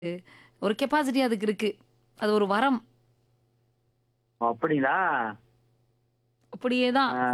ஒரு கெப்பாசிட்டி அதுக்கு இருக்கு. அது ஒரு வரம். அப்படிங்களா? அப்படியே தான். ஆ.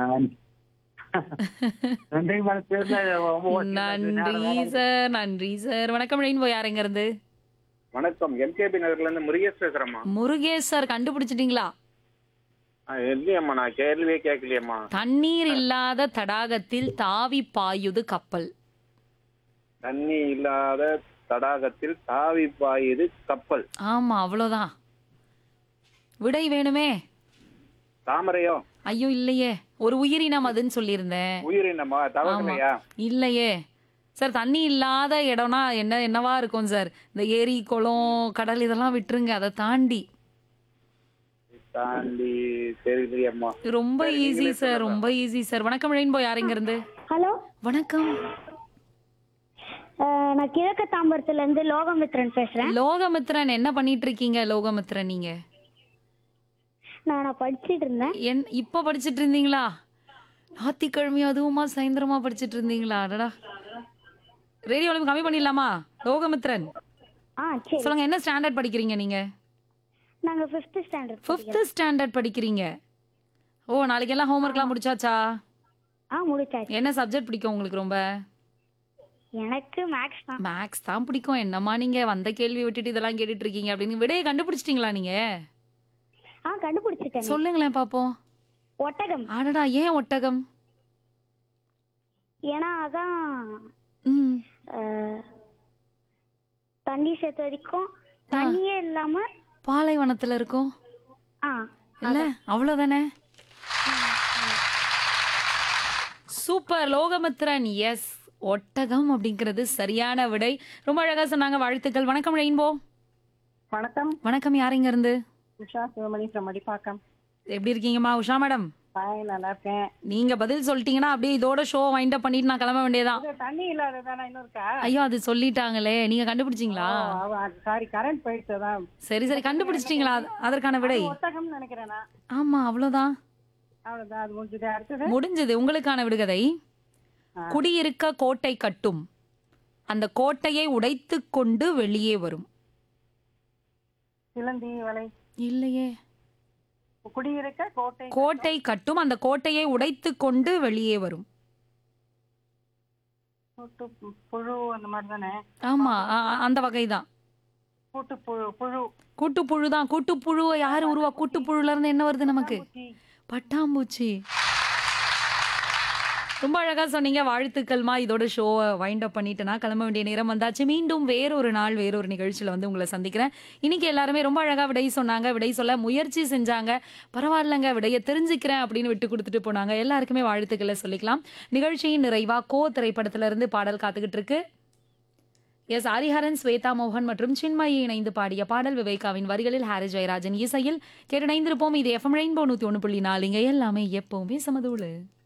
நன்றி மேடம். தெரியல. ரொம்ப ஓகே. நன்றி சார், நன்றி சார். வணக்கம் ரெயின்போ யார் எங்க இருந்து? வணக்கம் எம்கேபி நகர்ல இருந்து முருகேஷ் பேசுறேம்மா முருகேஷ் சார் கண்டுபிடிச்சிட்டீங்களா? ஆ, இல்லையம்மா நான் கேள்வியே கேட்கலையம்மா தண்ணீர் இல்லாத தடாகத்தில் தாவி பாயுது கப்பல். தண்ணி இல்லாத தடாகத்தில் தாவி பாயுது கப்பல் ஆமா அவ்வளோதான். விடை வேணுமே. தாமரையோ ஐயோ இல்லையே. ஒரு உயிரினம் அதுன்னு சொல்லியிருந்தேன். உயிரினமா ஆமா. தவக்கலையா இல்லையே. சார் தண்ணி இல்லாத இடம்னா என்ன என்னவா இருக்கும் சார்? இந்த ஏரி, குளம், கடல் இதெல்லாம் விட்டுருங்க. அதை தாண்டி. தாண்டி தெரியலையம்மா ரொம்ப சரி, ஈஸி நீங்களே சார். சொல்லுங்க. ரொம்ப ஈஸி சார். வணக்கம் ரெயின்போ யார் எங்க இருந்து? ஹலோ வணக்கம். அஹ், நான் கிழக்கு தாம்பரத்துல இருந்து லோகமித்ரன் பேசுறேன் லோகமித்ரன் என்ன பண்ணிட்டு இருக்கீங்க லோகமித்ரன் நீங்க? நான் நான் படிச்சிட்டு இருந்தேன் என் இப்போ படிச்சிட்டு இருந்தீங்களா? ஞாயிற்றுக்கிழமை அதுவுமா சாயந்தரமா படிச்சிட்டு இருந்தீங்களா? அடடா. ரேடியோ வால்யூம் கம்மி பண்ணிடலாமா? லோகமித்ரன் ஆ சரி சொல்லுங்க என்ன ஸ்டாண்டர்ட் படிக்கிறீங்க நீங்க? நாங்க ஃபிஃப்த் ஸ்டாண்டர்ட் ஃபிஃப்த் ஸ்டாண்டர்ட் படிக்கிறீங்க. ஓ நாளைக்கு எல்லாம் ஹோம்ஒர்க்லாம் முடிச்சாச்சா? ஆ முடிச்சாச்சு என்ன சப்ஜெக்ட் பிடிக்கும் உங்களுக்கு ரொம்ப? எனக்கு மேக்ஸ் தான் மேக்ஸ் தான் பிடிக்கும். என்னம்மா நீங்க வந்த கேள்வி விட்டுட்டு இதெல்லாம் கேட்டுட்டு இருக்கீங்க அப்படின்னு விடையை கண்டுபிடிச்சிட்டீங்களா நீங்க? ஆ கண்டுபிடிச்சிட்டேன் சொல்லுங்களேன் பாப்போம். ஒட்டகம் அடடா ஏன் ஒட்டகம்? ஏன்னா அதான் ம் அஹ், தண்ணி சேர்த்து வரைக்கும் தண்ணியே இல்லாம பாலைவனத்துல இருக்கும். ஆ இல்ல அவ்வளவுதானே? சூப்பர் லோகமித்ரன் எஸ் ஒட்டகம் அப்படிங்கிறது சரியான விடை. ரொம்ப அழகா சொன்னாங்க. வாழ்த்துக்கள். வணக்கம் ரெயின்போ. வணக்கம் வணக்கம் யார் இங்க இருந்து? உஷா சிவமணி from மடிப்பாக்கம் எப்படி இருக்கீங்கம்மா உஷா மேடம்? ஹாய் நல்லா இருக்கேன் நீங்க பதில் சொல்லிட்டீங்கன்னா அப்படியே இதோட ஷோ வைண்ட் அப் பண்ணிட்டு நான் கிளம்ப வேண்டியதான். இது தண்ணி இல்லாததானே இன்னும் இருக்கா ஐயோ அது சொல்லிட்டாங்களே நீங்க கண்டுபிடிச்சீங்களா? சாரி கரண்ட் போயிடுச்சு தான் சரி சரி கண்டுபிடிச்சிட்டீங்களா அத- அதற்கான விடை? ஒட்டகம்னு நினைக்கிறேன் நான் ஆமா அவ்வளவுதான். அவ்வளவுதான் அது முடிஞ்சது அடுத்தது முடிஞ்சது உங்களுக்கான விடுகதை. குடியிருக்க கோட்டை கட்டும். அந்த கோட்டையை உடைத்துக் கொண்டு வெளியே வரும். சிலந்தி வலை இல்லையே. குடியிருக்க கோட்டை கோட்டை கட்டும் அந்த கோட்டையை உடைத்துக் கொண்டு வெளியே வரும். கூட்டு பு- புழு அந்த மாதிரி தானே ஆமா அ- அ- அந்த வகைதான். கூட்டு புழு புழு கூட்டுப்புழு தான். கூட்டுப்புழுவை யாரு உருவா கூட்டுப்புழுல இருந்து என்ன வருது நமக்கு? பூச்சி. பட்டாம்பூச்சி. ரொம்ப அழகா சொன்னீங்க. வாழ்த்துக்கள்மா. இதோட ஷோவை வைண்ட் அப் பண்ணிட்டு நான் கிளம்ப வேண்டிய நேரம் வந்தாச்சு. மீண்டும் வேறொரு நாள் வேறொரு நிகழ்ச்சியில வந்து உங்களை சந்திக்கிறேன். இன்னைக்கு எல்லாருமே ரொம்ப அழகா விடை சொன்னாங்க. விடை சொல்ல முயற்சி செஞ்சாங்க. பரவாயில்லைங்க விடைய தெரிஞ்சுக்கிறேன் அப்படின்னு விட்டு கொடுத்துட்டு போனாங்க. எல்லாருக்குமே வாழ்த்துக்களை சொல்லிக்கலாம். நிகழ்ச்சியின் நிறைவா கோ திரைப்படத்துல இருந்து பாடல் காத்துக்கிட்டு இருக்கு. எஸ் ஹரிஹரன் ஸ்வேதா மோகன் மற்றும் சின்மயி இணைந்து பாடிய பாடல் விவேகாவின் வரிகளில் ஹாரி ஜெயராஜன் இசையில் கேட்டு இணைந்திருப்போம் இது எஃப்எம் ரெயின்போ நூத்தி ஒன்று புள்ளி நாலுங்க எல்லாமே எப்பவுமே சமதூளு